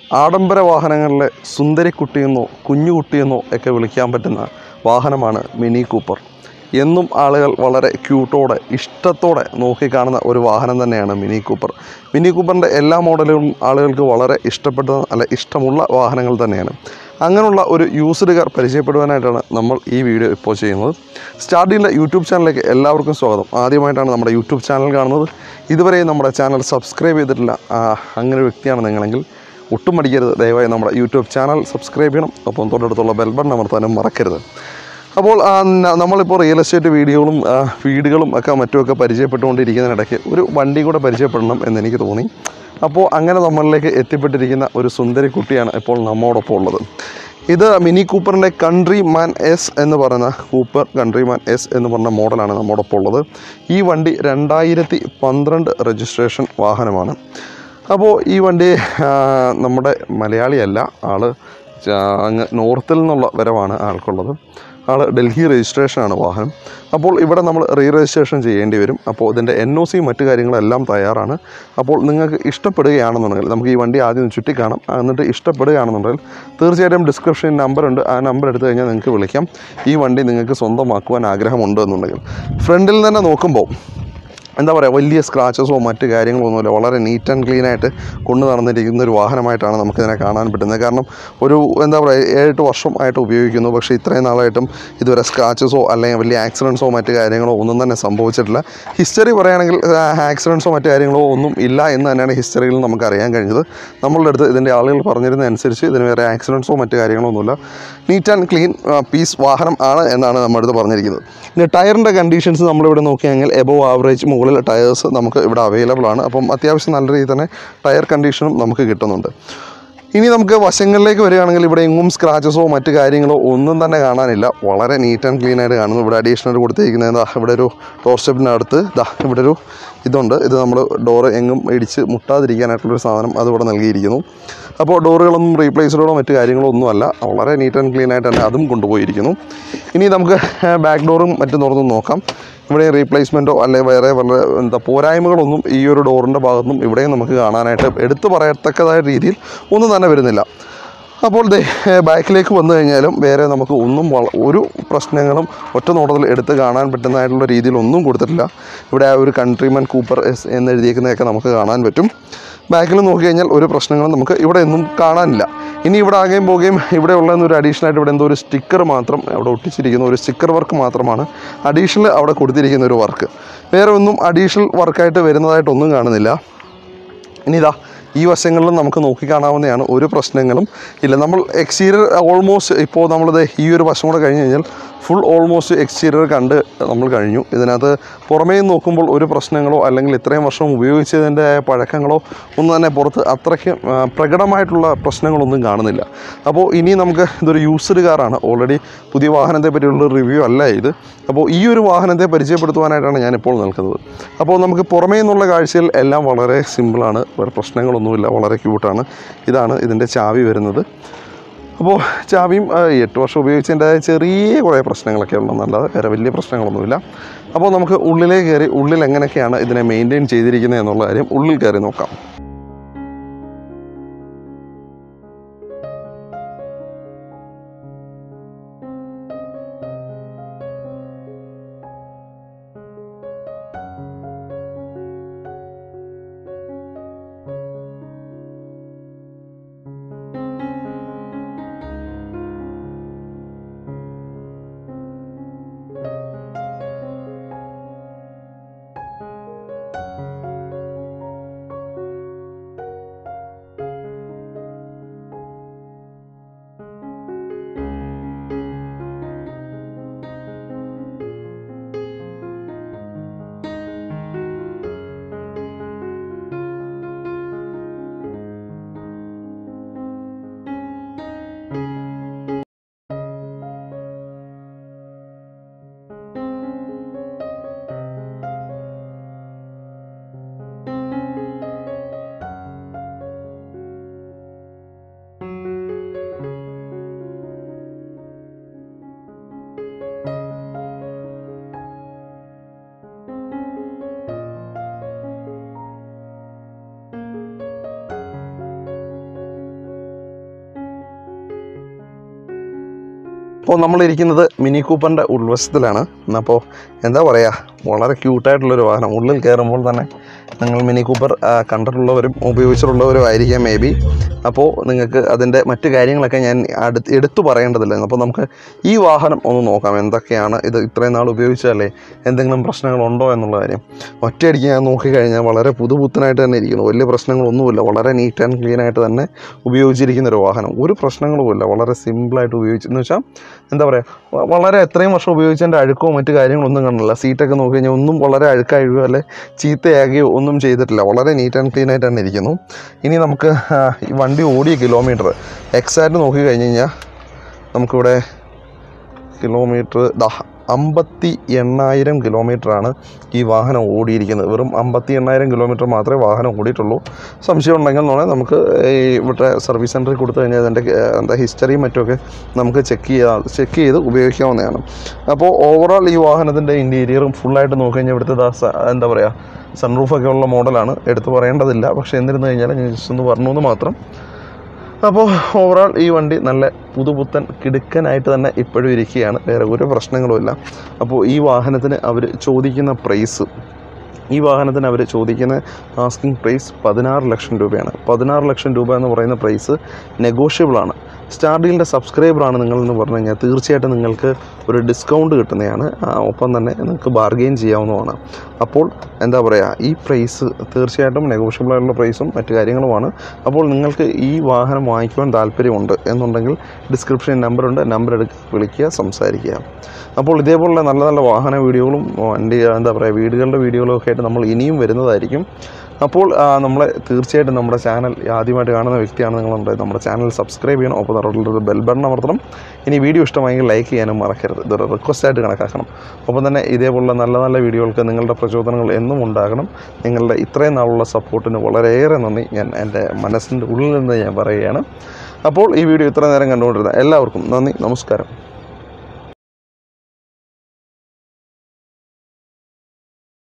ആഡംബര വാഹനങ്ങളിലെ സുന്ദരിക്കുട്ടിയെന്നോ കുഞ്ഞുകുട്ടിയെന്നോ ഒക്കെ വിളിക്കാൻ പറ്റുന്ന വാഹനമാണ് മിനി കൂപ്പർ എന്നും ആളുകൾ വളരെ ക്യൂട്ടോടെ ഇഷ്ടത്തോടെ നോക്കിക്കാണുന്ന ഒരു വാഹനം തന്നെയാണ് മിനി കൂപ്പർ മിനി കൂപ്പറിൻ്റെ എല്ലാ മോഡലുകളും ആളുകൾക്ക് വളരെ ഇഷ്ടപ്പെട്ട അല്ല ഇഷ്ടമുള്ള വാഹനങ്ങൾ തന്നെയാണ് അങ്ങനെയുള്ള ഒരു യൂസ്ഡ് കാർ പരിചയപ്പെടുവാനായിട്ടാണ് നമ്മൾ ഈ വീഡിയോ ഇപ്പോൾ ചെയ്യുന്നത് സ്റ്റാർട്ടിൻ്റെ യൂട്യൂബ് ചാനലിലേക്ക് എല്ലാവർക്കും സ്വാഗതം ആദ്യമായിട്ടാണ് നമ്മുടെ യൂട്യൂബ് ചാനൽ കാണുന്നത് ഇതുവരെ നമ്മുടെ ചാനൽ സബ്സ്ക്രൈബ് ചെയ്തിട്ടില്ല ആ, അങ്ങനെ ഒരു വ്യക്തിയാണ് നിങ്ങളെങ്കിൽ ഒട്ടും മടിക്കരുത് ദയവായി നമ്മുടെ യൂട്യൂബ് ചാനൽ സബ്സ്ക്രൈബ് ചെയ്യണം ഒപ്പം തൊട്ടടുത്തുള്ള ബെൽ ബട്ടൺ അമർത്താനും മറക്കരുത് അപ്പോൾ ആ, ന- നമ്മളിപ്പോൾ റിയൽ എസ്റ്റേറ്റ് വീഡിയോകളും ആ, വീടുകളും ഒക്കെ മറ്റുമൊക്കെ പരിചയപ്പെട്ടുകൊണ്ടിരിക്കുന്നതിനിടയ്ക്ക് ഒരു വണ്ടി കൂടെ പരിചയപ്പെടണം എന്ന് എനിക്ക് തോന്നി അപ്പോൾ അങ്ങനെ നമ്മളിലേക്ക് എത്തിപ്പെട്ടിരിക്കുന്ന ഒരു സുന്ദരി കുട്ടിയാണ് ഇപ്പോൾ നമ്മോടൊപ്പം ഉള്ളത് ഇത് മിനി കൂപ്പറിൻ്റെ കൺട്രി മാൻ എസ് എന്ന് പറയുന്ന കൂപ്പർ കൺട്രി മാൻ എസ് എന്ന് പറഞ്ഞ മോഡലാണ് നമ്മോടൊപ്പം ഉള്ളത് ഈ വണ്ടി രണ്ടായിരത്തി പന്ത്രണ്ട് രജിസ്ട്രേഷൻ വാഹനമാണ് അപ്പോൾ ഈ വണ്ടി ആ, നമ്മുടെ മലയാളിയല്ല ആള് ച- അങ്ങ് നോർത്തിൽ നിന്നുള്ള വരവാണ് ആൾക്കുള്ളത് ആൾ ഡൽഹി രജിസ്ട്രേഷനാണ് വാഹനം അപ്പോൾ ഇവിടെ നമ്മൾ റീ രജിസ്ട്രേഷൻ ചെയ്യേണ്ടി വരും അപ്പോൾ ഇതിൻ്റെ എൻ ഒ സിയും മറ്റു കാര്യങ്ങളെല്ലാം തയ്യാറാണ് അപ്പോൾ നിങ്ങൾക്ക് ഇഷ്ടപ്പെടുകയാണെന്നുണ്ടെങ്കിൽ നമുക്ക് ഈ വണ്ടി ആദ്യം ഒന്ന് ചുറ്റിക്കാണാം എന്നിട്ട് ഇഷ്ടപ്പെടുകയാണെന്നുണ്ടെങ്കിൽ തീർച്ചയായിട്ടും ഡിസ്ക്രിപ്ഷൻ നമ്പർ ഉണ്ട് ആ നമ്പർ എടുത്തു കഴിഞ്ഞാൽ നിങ്ങൾക്ക് വിളിക്കാം ഈ വണ്ടി നിങ്ങൾക്ക് സ്വന്തമാക്കുവാൻ ആഗ്രഹമുണ്ട് എന്നുണ്ടെങ്കിൽ ഫ്രണ്ടിൽ തന്നെ നോക്കുമ്പോൾ എന്താ പറയുക വലിയ സ്ക്രാച്ചസോ മറ്റ് കാര്യങ്ങളോ ഒന്നുമില്ല വളരെ നീറ്റ് ആൻഡ് ക്ലീൻ ആയിട്ട് കൊണ്ടു നടന്നിരിക്കുന്ന ഒരു വാഹനമായിട്ടാണ് നമുക്കിതിനെ കാണാൻ പറ്റുന്നത് കാരണം ഒരു എന്താ പറയുക ഏഴെട്ട് വർഷം ആയിട്ട് ഉപയോഗിക്കുന്നു പക്ഷേ ഇത്രയും നാളായിട്ടും ഇതുവരെ സ്ക്രാച്ചസോ അല്ലെങ്കിൽ വലിയ ആക്സിഡൻസോ മറ്റ് കാര്യങ്ങളോ ഒന്നും തന്നെ സംഭവിച്ചിട്ടില്ല ഹിസ്റ്ററി പറയുകയാണെങ്കിൽ ആക്സിഡൻസോ മറ്റ് കാര്യങ്ങളോ ഒന്നും ഇല്ല എന്ന് തന്നെയാണ് ഹിസ്റ്ററിയിൽ നമുക്ക് അറിയാൻ കഴിഞ്ഞത് നമ്മളുടെ അടുത്ത് ഇതിൻ്റെ ആളുകൾ പറഞ്ഞിരുന്ന അനുസരിച്ച് ഇതിന് വേറെ ആക്സിഡൻസോ മറ്റ് കാര്യങ്ങളോ ഒന്നുമില്ല നീറ്റ് ആൻഡ് ക്ലീൻ പീസ് വാഹനം ആണ് എന്നാണ് നമ്മുടെ അടുത്ത് പറഞ്ഞിരിക്കുന്നത് ഇനി ടയറിൻ്റെ കണ്ടീഷൻസ് നമ്മളിവിടെ നോക്കിയാണെങ്കിൽ എബോവ് ആവറേജ് മുകളിൽ ടയേഴ്സ് നമുക്ക് ഇവിടെ അവൈലബിൾ ആണ് അപ്പം അത്യാവശ്യം നല്ല രീതിയിൽ തന്നെ ടയർ കണ്ടീഷനും നമുക്ക് കിട്ടുന്നുണ്ട് ഇനി നമുക്ക് വശങ്ങളിലേക്ക് വരികയാണെങ്കിൽ ഇവിടെ എങ്ങും സ്ക്രാച്ചസോ മറ്റു കാര്യങ്ങളോ ഒന്നും തന്നെ കാണാനില്ല വളരെ നീറ്റ് ആൻഡ് ക്ലീൻ ആയിട്ട് കാണുന്നു ഇവിടെ അഡീഷണൽ കൊടുത്തിരിക്കുന്നത് ദാ ഇവിടെ ഒരു ഡോർ സ്റ്റെപ്പിനടുത്ത് ദാ ഇവിടെ ഒരു ഇതുണ്ട് ഇത് നമ്മൾ ഡോറ് എങ്ങും ഇടിച്ച് മുട്ടാതിരിക്കാനായിട്ടുള്ളൊരു സാധനം അതിവിടെ നൽകിയിരിക്കുന്നു അപ്പോൾ ഡോറുകളൊന്നും റീപ്ലേസ്ഡോ മറ്റു കാര്യങ്ങളോ ഒന്നുമല്ല വളരെ നീറ്റ് ആൻഡ് ക്ലീൻ ആയിട്ട് തന്നെ അതും കൊണ്ടുപോയിരിക്കുന്നു ഇനി നമുക്ക് ബാക്ക് ഡോറും മറ്റും തുറന്ന് നോക്കാം ഇവിടെ റീപ്ലേസ്മെൻറ്റോ അല്ലെങ്കിൽ വേറെ വല്ല എന്താ പോരായ്മകളൊന്നും ഈ ഒരു ഡോറിൻ്റെ ഭാഗത്തുനിന്നും ഇവിടെയും നമുക്ക് കാണാനായിട്ട് എടുത്തു പറയത്തക്കതായ രീതിയിൽ ഒന്നും തന്നെ വരുന്നില്ല അപ്പോൾ ദേ ബാക്കിലേക്ക് വന്നു കഴിഞ്ഞാലും വേറെ നമുക്ക് ഒന്നും വള- ഒരു പ്രശ്നങ്ങളും ഒറ്റ നോട്ടത്തിൽ എടുത്ത് കാണാൻ പറ്റുന്നതായിട്ടുള്ള രീതിയിൽ ഒന്നും കൊടുത്തിട്ടില്ല ഇവിടെ ആ ഒരു കൺട്രിമൻ കൂപ്പർ എസ് എന്ന് എഴുതിയിരിക്കുന്നതൊക്കെ നമുക്ക് കാണാൻ പറ്റും ബാക്കിൽ നോക്കി കഴിഞ്ഞാൽ ഒരു പ്രശ്നങ്ങളും നമുക്ക് ഇവിടെ ഒന്നും കാണാനില്ല ഇനി ഇവിടെ ആകെയും പോകുകയും ഇവിടെ ഉള്ളതെന്ന് ഒരു അഡീഷണൽ ആയിട്ട് ഇവിടെ എന്തോ ഒരു സ്റ്റിക്കർ മാത്രം അവിടെ ഒട്ടിച്ചിരിക്കുന്ന ഒരു സ്റ്റിക്കർ വർക്ക് മാത്രമാണ് അഡീഷണൽ അവിടെ കൊടുത്തിരിക്കുന്ന ഒരു വർക്ക് വേറെ ഒന്നും അഡീഷണൽ വർക്കായിട്ട് വരുന്നതായിട്ടൊന്നും കാണുന്നില്ല ഇനി ഇതാ ഈ വശങ്ങളിലും നമുക്ക് നോക്കിക്കാണാവുന്നതാണ് ഒരു പ്രശ്നങ്ങളും ഇല്ല നമ്മൾ എക്സ്റ്റീരിയർ ഓൾമോസ്റ്റ് ഇപ്പോൾ നമ്മളിത് ഈ ഒരു വശം കൂടെ കഴിഞ്ഞ് കഴിഞ്ഞാൽ ഫുൾ ഓൾമോസ്റ്റ് എക്സ്റ്റീരിയർ കണ്ട് നമ്മൾ കഴിഞ്ഞു ഇതിനകത്ത് പുറമേ നിന്ന് നോക്കുമ്പോൾ ഒരു പ്രശ്നങ്ങളോ അല്ലെങ്കിൽ ഇത്രയും വർഷം ഉപയോഗിച്ചതിൻ്റെ പഴക്കങ്ങളോ ഒന്നും തന്നെ പുറത്ത് അത്രയ്ക്ക് ആ, പ്രകടമായിട്ടുള്ള പ്രശ്നങ്ങളൊന്നും കാണുന്നില്ല അപ്പോൾ ഇനി നമുക്ക് ഇതൊരു യൂസ്ഡ് കാറാണ് ഓൾറെഡി പുതിയ വാഹനത്തെ പറ്റിയുള്ള റിവ്യൂ അല്ല ഇത് അപ്പോൾ ഈ ഒരു വാഹനത്തെ പരിചയപ്പെടുത്തുവാനായിട്ടാണ് ഞാനിപ്പോൾ നിൽക്കുന്നത് അപ്പോൾ നമുക്ക് പുറമേ നിന്നുള്ള കാഴ്ചയിൽ എല്ലാം വളരെ സിമ്പിളാണ് വേറെ പ്രശ്നങ്ങളൊന്നുമില്ല വളരെ ക്യൂട്ടാണ് ഇതാണ് ഇതിൻ്റെ ചാവി വരുന്നത് അപ്പോൾ ചാവിയും ആ, എട്ട് വർഷം ഉപയോഗിച്ചതിൻ്റെ ചെറിയ കുറേ പ്രശ്നങ്ങളൊക്കെ ഉണ്ടെന്നല്ലാതെ വേറെ വലിയ പ്രശ്നങ്ങളൊന്നുമില്ല അപ്പോൾ നമുക്ക് ഉള്ളിലേക്ക് കയറി ഉള്ളിൽ എങ്ങനെയൊക്കെയാണ് ഇതിനെ മെയിൻറ്റെയിൻ ചെയ്തിരിക്കുന്നത് എന്നുള്ള കാര്യം ഉള്ളിൽ കയറി നോക്കാം അപ്പോൾ നമ്മളിരിക്കുന്നത് മിനി കൂപ്പറിൻ്റെ ഉൾവശത്തിലാണ് അപ്പോൾ എന്താ പറയുക വളരെ ക്യൂട്ടായിട്ടുള്ളൊരു വാഹനം ഉള്ളിൽ കയറുമ്പോൾ തന്നെ നിങ്ങൾ മിനി കൂപ്പർ ആ, കണ്ടിട്ടുള്ളവരും ഉപയോഗിച്ചിട്ടുള്ളവരും ആയിരിക്കാം മേ ബി അപ്പോൾ നിങ്ങൾക്ക് അതിൻ്റെ മറ്റു കാര്യങ്ങളൊക്കെ ഞാൻ അടുത്ത് എടുത്തു പറയേണ്ടതില്ല അപ്പോൾ നമുക്ക് ഈ വാഹനം ഒന്ന് നോക്കാം എന്തൊക്കെയാണ് ഇത് ഇത്രയും നാൾ ഉപയോഗിച്ചാലേ എന്തെങ്കിലും പ്രശ്നങ്ങളുണ്ടോ എന്നുള്ള കാര്യം ഒറ്റയടിക്ക് ഞാൻ നോക്കിക്കഴിഞ്ഞാൽ വളരെ പുതുപുത്തനായിട്ട് തന്നെ ഇരിക്കുന്നു വലിയ പ്രശ്നങ്ങളൊന്നുമില്ല വളരെ നീറ്റ് ആൻഡ് ക്ലീൻ ആയിട്ട് തന്നെ ഉപയോഗിച്ചിരിക്കുന്ന ഒരു വാഹനം ഒരു പ്രശ്നങ്ങളുമില്ല വളരെ സിമ്പിളായിട്ട് ഉപയോഗിച്ചു എന്ന് വെച്ചാൽ എന്താ പറയുക വ- വളരെ എത്രയും വർഷം ഉപയോഗിച്ചതിൻ്റെ അഴുക്കോ മറ്റു കാര്യങ്ങളൊന്നും കാണില്ല സീറ്റൊക്കെ നോക്കി കഴിഞ്ഞാൽ ഒന്നും വളരെ അഴുക്കായുകയോ അല്ലെ ചീത്തയാകുകയോ ഒന്നും ചെയ്തിട്ടില്ല വളരെ നീറ്റ് ആൻഡ് ക്ലീൻ ആയിട്ട് തന്നെ ഇരിക്കുന്നു ഇനി നമുക്ക് ആ, ഈ വണ്ടി ഓടിയ കിലോമീറ്റർ എക്സാക്റ്റ് നോക്കി കഴിഞ്ഞ് കഴിഞ്ഞാൽ നമുക്കിവിടെ കിലോമീറ്റർ ദാ അമ്പത്തി എണ്ണായിരം കിലോമീറ്ററാണ് ഈ വാഹനം ഓടിയിരിക്കുന്നത് വെറും അമ്പത്തി എണ്ണായിരം കിലോമീറ്റർ മാത്രമേ വാഹനം ഓടിയിട്ടുള്ളൂ സംശയം ഉണ്ടെങ്കിൽ എന്ന് പറഞ്ഞാൽ നമുക്ക് ഈ ഇവിടെ സർവീസ് സെൻറ്ററിൽ കൊടുത്തു കഴിഞ്ഞാൽ അതിൻ്റെ ഏഹ്, എന്താ ഹിസ്റ്ററിയും മറ്റുമൊക്കെ നമുക്ക് ചെക്ക് ചെയ്യാം ചെക്ക് ചെയ്ത് ഉപയോഗിക്കാവുന്നതാണ് അപ്പോൾ ഓവറോൾ ഈ വാഹനത്തിൻ്റെ ഇൻറ്റീരിയറും ഫുള്ളായിട്ട് നോക്കി കഴിഞ്ഞാൽ ഇവിടുത്തെ ദാ സ- എന്താ പറയുക സൺറൂഫൊക്കെ ഉള്ള മോഡലാണ് എടുത്തു പറയേണ്ടതില്ല പക്ഷേ എന്നിരുന്നു കഴിഞ്ഞാൽ ഞാൻ ജസ്റ്റ് ഒന്ന് പറഞ്ഞു എന്ന് മാത്രം അപ്പോൾ ഓവറോൾ ഈ വണ്ടി നല്ല പുതുപുത്തൻ കിടുക്കനായിട്ട് തന്നെ ഇപ്പോഴും ഇരിക്കുകയാണ് വേറെ ഒരു പ്രശ്നങ്ങളുമില്ല അപ്പോൾ ഈ വാഹനത്തിന് അവർ ചോദിക്കുന്ന പ്രൈസ് ഈ വാഹനത്തിന് അവർ ചോദിക്കുന്ന ആസ്കിംഗ് പ്രൈസ് പതിനാറ് ലക്ഷം രൂപയാണ് പതിനാറ് ലക്ഷം രൂപ എന്ന് പറയുന്ന പ്രൈസ് നെഗോഷ്യബിളാണ് സ്റ്റാർ ഡീലിൻ്റെ സബ്സ്ക്രൈബറാണ് നിങ്ങളെന്ന് പറഞ്ഞു കഴിഞ്ഞാൽ തീർച്ചയായിട്ടും നിങ്ങൾക്ക് ഒരു ഡിസ്കൗണ്ട് കിട്ടുന്നതാണ് ആ, ഒപ്പം തന്നെ നിങ്ങൾക്ക് ബാർഗെയിൻ ചെയ്യാവുന്നതാണ് അപ്പോൾ എന്താ പറയുക ഈ പ്രൈസ് തീർച്ചയായിട്ടും നെഗോഷ്യബിൾ ആയിട്ടുള്ള പ്രൈസും മറ്റു കാര്യങ്ങളുമാണ് അപ്പോൾ നിങ്ങൾക്ക് ഈ വാഹനം വാങ്ങിക്കുവാൻ താല്പര്യമുണ്ട് എന്നുണ്ടെങ്കിൽ ഡിസ്ക്രിപ്ഷൻ നമ്പറുണ്ട് നമ്പർ എടുക്കുക വിളിക്കുക സംസാരിക്കുക അപ്പോൾ ഇതേപോലുള്ള നല്ല നല്ല വാഹന വീഡിയോകളും വണ്ടി എന്താ പറയുക വീടുകളുടെ വീഡിയോകളും ഒക്കെ ആയിട്ട് നമ്മൾ ഇനിയും വരുന്നതായിരിക്കും അപ്പോൾ ആ, നമ്മളെ തീർച്ചയായിട്ടും നമ്മുടെ ചാനൽ ആദ്യമായിട്ട് കാണുന്ന വ്യക്തിയാണ് നിങ്ങളുണ്ട് നമ്മുടെ ചാനൽ സബ്സ്ക്രൈബ് ചെയ്യണം ഒപ്പം തൊട്ടുള്ളൊരു ബെൽ ബട്ടൺ അമർത്തണം ഇനി വീഡിയോ ഇഷ്ടമായെങ്കിൽ ലൈക്ക് ചെയ്യാനും മറക്കരുത് ഇതൊരു റിക്വസ്റ്റായിട്ട് കണക്കാക്കണം ഒപ്പം തന്നെ ഇതേപോലുള്ള നല്ല നല്ല വീഡിയോകൾക്ക് നിങ്ങളുടെ പ്രചോദനങ്ങൾ എന്നും ഉണ്ടാകണം നിങ്ങളുടെ ഇത്രയും നാളുള്ള സപ്പോർട്ടിന് വളരെയേറെ നന്ദി ഞാൻ എൻ്റെ മനസ്സിൻ്റെ ഉള്ളിൽ നിന്ന് ഞാൻ പറയുകയാണ് അപ്പോൾ ഈ വീഡിയോ ഇത്ര നേരം കണ്ടുകൊണ്ടിരുന്ന എല്ലാവർക്കും നന്ദി നമസ്കാരം